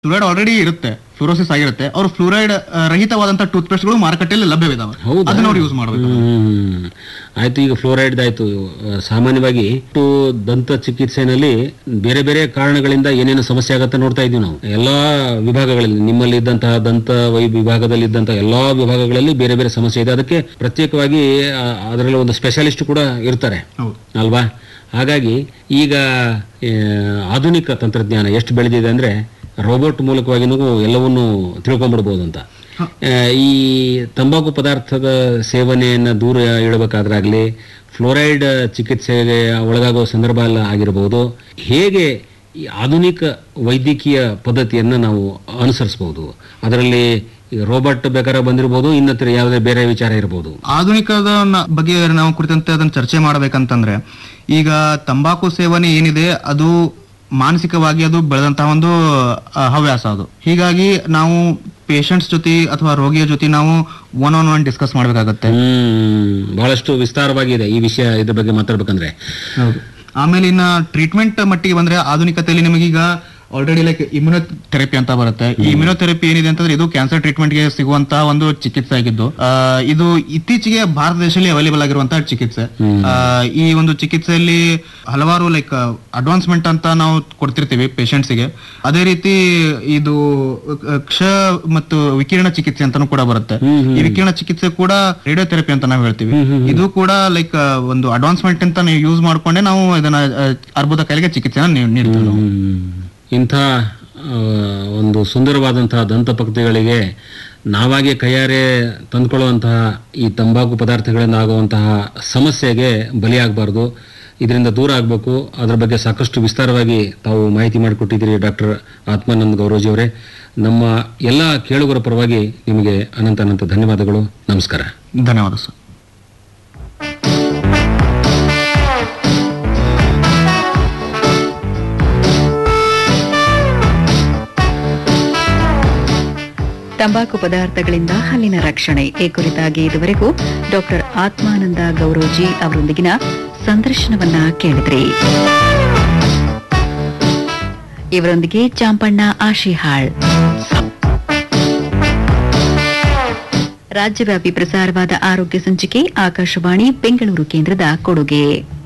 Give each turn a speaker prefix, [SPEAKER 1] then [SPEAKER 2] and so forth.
[SPEAKER 1] Fluoride already ಇರುತ್ತೆ fluorosis ಆಗಿರುತ್ತೆ ಅವರು ಫ್ಲೂರೈಡ್ ರಹಿತವಾದಂತಹ ಟೂತ್ ಪೇಸ್ಟ್ಗಳು ಮಾರುಕಟ್ಟೆಯಲ್ಲಿ ಲಭ್ಯವಿದಾವೆ
[SPEAKER 2] ಹೌದಾ?
[SPEAKER 1] ಅದನ್ನ ಅವ್ರು ಯೂಸ್ ಮಾಡಬೇಕು
[SPEAKER 2] ಹ್ಮ್. ಆಯ್ತು ಈಗ ಫ್ಲೋರೈಡ್ ಆಯ್ತು ಆ, ಸಾಮಾನ್ಯವಾಗಿ ಇಷ್ಟು ದಂತ ಚಿಕಿತ್ಸೆನಲ್ಲಿ ಬೇರೆ ಬೇರೆ ಕಾರಣಗಳಿಂದ ಏನೇನು ಸಮಸ್ಯೆ ಆಗತ್ತೆ ನೋಡ್ತಾ ಇದೀವಿ ನಾವು ಎಲ್ಲಾ ವಿಭಾಗಗಳಲ್ಲಿ ನಿಮ್ಮಲ್ಲಿ ಇದ್ದಂತಹ ದಂತ ವೈ ವಿಭಾಗದಲ್ಲಿ ಇದ್ದಂತಹ ಎಲ್ಲಾ ವಿಭಾಗಗಳಲ್ಲಿ ಬೇರೆ ಬೇರೆ ಸಮಸ್ಯೆ ಇದೆ ಅದಕ್ಕೆ ಪ್ರತ್ಯೇಕವಾಗಿ ಆ, ಅದರಲ್ಲಿ ಒಂದು ಸ್ಪೆಷಲಿಸ್ಟ್ ಕೂಡ ಇರ್ತಾರೆ
[SPEAKER 1] ಹೌದು
[SPEAKER 2] ಅಲ್ವಾ ಹಾಗಾಗಿ ಈಗ ಆ, ಆಧುನಿಕ ತಂತ್ರಜ್ಞಾನ ಎಷ್ಟು ಬೆಳೆದಿದೆ ಅಂದ್ರೆ ರೋಬೋಟ್ ಮೂಲಕವಾಗಿನೂ ಎಲ್ಲವನ್ನೂ ತಿಳ್ಕೊಂಡ್ಬಿಡ್ಬೋದು ಅಂತ ಆ, ಈ ತಂಬಾಕು ಪದಾರ್ಥದ ಸೇವನೆಯನ್ನು ದೂರ ಇಡಬೇಕಾದ್ರಾಗ್ಲಿ ಫ್ಲೋರೈಡ್ ಚಿಕಿತ್ಸೆಗೆ ಒಳಗಾಗೋ ಸಂದರ್ಭ ಎಲ್ಲ ಆಗಿರಬಹುದು ಹೇಗೆ ಈ ಆಧುನಿಕ ವೈದ್ಯಕೀಯ ಪದ್ಧತಿಯನ್ನು ನಾವು ಅನುಸರಿಸಬಹುದು ಅದರಲ್ಲಿ ರೋಬೋಟ್ ಬೇಕಾದ್ರೆ ಬಂದಿರಬಹುದು ಇನ್ನತ್ರ ಯಾವುದೇ ಬೇರೆ ವಿಚಾರ ಇರಬಹುದು
[SPEAKER 1] ಆಧುನಿಕದ ನ- ಬಗ್ಗೆ ನಾವು ಕುರಿತಂತೆ ಅದನ್ನ ಚರ್ಚೆ ಮಾಡಬೇಕಂತಂದ್ರೆ ಈಗ ತಂಬಾಕು ಸೇವನೆ ಏನಿದೆ ಅದು ಮಾನಸಿಕವಾಗಿ ಅದು ಬೆಳೆದಂತಹ ಒಂದು ಆ, ಹವ್ಯಾಸ ಅದು ಹೀಗಾಗಿ ನಾವು ಪೇಷಂಟ್ಸ್ ಜೊತೆ ಅಥವಾ ರೋಗಿಯ ಜೊತೆ ನಾವು ಒನ್ ಆನ್ ಒನ್ ಡಿಸ್ಕಸ್ ಮಾಡಬೇಕಾಗತ್ತೆ
[SPEAKER 2] ಹ್ಮ್ ಬಹಳಷ್ಟು ವಿಸ್ತಾರವಾಗಿದೆ ಈ ವಿಷಯ ಇದ್ರ ಬಗ್ಗೆ ಮಾತಾಡ್ಬೇಕಂದ್ರೆ
[SPEAKER 1] ಹೌದು ಆಮೇಲೆ ಇನ್ನ ಟ್ರೀಟ್ಮೆಂಟ್ ಮಟ್ಟಿಗೆ ಬಂದ್ರೆ ಆಧುನಿಕತೆಯಲ್ಲಿ ನಿಮಗೀಗ ಆಲ್ರೆಡಿ ಲೈಕ್ ಇಮ್ಯುನೋಥೆರಪಿ ಅಂತ ಬರುತ್ತೆ ಈ ಇಮ್ಯುನೋಥೆರಪಿ ಏನಿದೆ ಅಂತಂದ್ರೆ ಇದು ಕ್ಯಾನ್ಸರ್ ಟ್ರೀಟ್ಮೆಂಟ್ ಗೆ ಸಿಗುವಂತಹ ಒಂದು ಚಿಕಿತ್ಸೆ ಆಗಿದ್ದು ಆ, ಇದು ಇತ್ತೀಚೆಗೆ ಭಾರತ ದೇಶದಲ್ಲಿ ಅವೈಲೇಬಲ್ ಆಗಿರುವಂತಹ ಚಿಕಿತ್ಸೆ ಆ, ಈ ಒಂದು ಚಿಕಿತ್ಸೆಯಲ್ಲಿ ಹಲವಾರು ಲೈಕ್ ಅಡ್ವಾನ್ಸ್ಮೆಂಟ್ ಅಂತ ನಾವು ಕೊಡ್ತಿರ್ತೀವಿ patients ಗೆ ಅದೇ ರೀತಿ ಇದು ಅಹ್, ಕ್ಷ ಮತ್ತು ವಿಕಿರಣ ಚಿಕಿತ್ಸೆ ಅಂತಾನೂ ಕೂಡ ಬರುತ್ತೆ ಈ ವಿಕಿರಣ ಚಿಕಿತ್ಸೆ ಕೂಡ ರೇಡಿಯೋಥೆರಪಿ ಅಂತ ನಾವು ಹೇಳ್ತೀವಿ ಇದು ಕೂಡ ಲೈಕ್ ಒಂದು ಅಡ್ವಾನ್ಸ್ಮೆಂಟ್ ಅಂತ ನೀವು ಯೂಸ್ ಮಾಡ್ಕೊಂಡೆ ನಾವು ಇದನ್ನ ಅಹ್, ಅರ್ಬುದ ಕಾಯಿಲೆಗೆ ಚಿಕಿತ್ಸೆನ ನೀ- ನೀಡ್ತೀವಿ ನಾವು.
[SPEAKER 2] ಹ್ಮ್. ಇಂಥ ಆ, ಒಂದು ಸುಂದರವಾದಂತಹ ದಂತಪಕ್ತಿಗಳಿಗೆ ನಾವಾಗೆ ಕೈಯಾರೆ ತಂದ್ಕೊಳ್ಳುವಂತಹ ಈ ತಂಬಾಕು ಪದಾರ್ಥಗಳಿಂದ ಆಗುವಂತಹ ಸಮಸ್ಯೆಗೆ ಬಲಿಯಾಗಬಾರ್ದು ಇದರಿಂದ ದೂರ ಆಗಬೇಕು ಅದರ ಬಗ್ಗೆ ಸಾಕಷ್ಟು ವಿಸ್ತಾರವಾಗಿ ತಾವು ಮಾಹಿತಿ ಮಾಡಿಕೊಟ್ಟಿದ್ದೀರಿ ಡಾಕ್ಟರ್ ಆತ್ಮಾನಂದ್ ಗೌರೋಜಿ ಅವರೇ ನಮ್ಮ ಎಲ್ಲ ಕೇಳುಗರ ಪರವಾಗಿ ನಿಮಗೆ ಅನಂತ ಅನಂತ ಧನ್ಯವಾದಗಳು ನಮಸ್ಕಾರ
[SPEAKER 1] ಧನ್ಯವಾದ ಸರ್
[SPEAKER 3] ತಂಬಾಕು ಪದಾರ್ಥಗಳಿಂದ ಹಲ್ಲಿನ ರಕ್ಷಣೆ ಈ ಕುರಿತಾಗಿ ಇದುವರೆಗೂ ಡಾಕ್ಟರ್ ಆತ್ಮಾನಂದ ಗೌರೋಜಿ ಅವರೊಂದಿಗಿನ ಸಂದರ್ಶನವನ್ನ ಕೇಳಿದ್ರಿ ಇವರೊಂದಿಗೆ ಚಾಂಪಣ್ಣ ಆಶಿಹಾಳ್ ರಾಜ್ಯವ್ಯಾಪಿ ಪ್ರಸಾರವಾದ ಆರೋಗ್ಯ ಸಂಚಿಕೆ ಆಕಾಶವಾಣಿ ಬೆಂಗಳೂರು ಕೇಂದ್ರದ ಕೊಡುಗೆ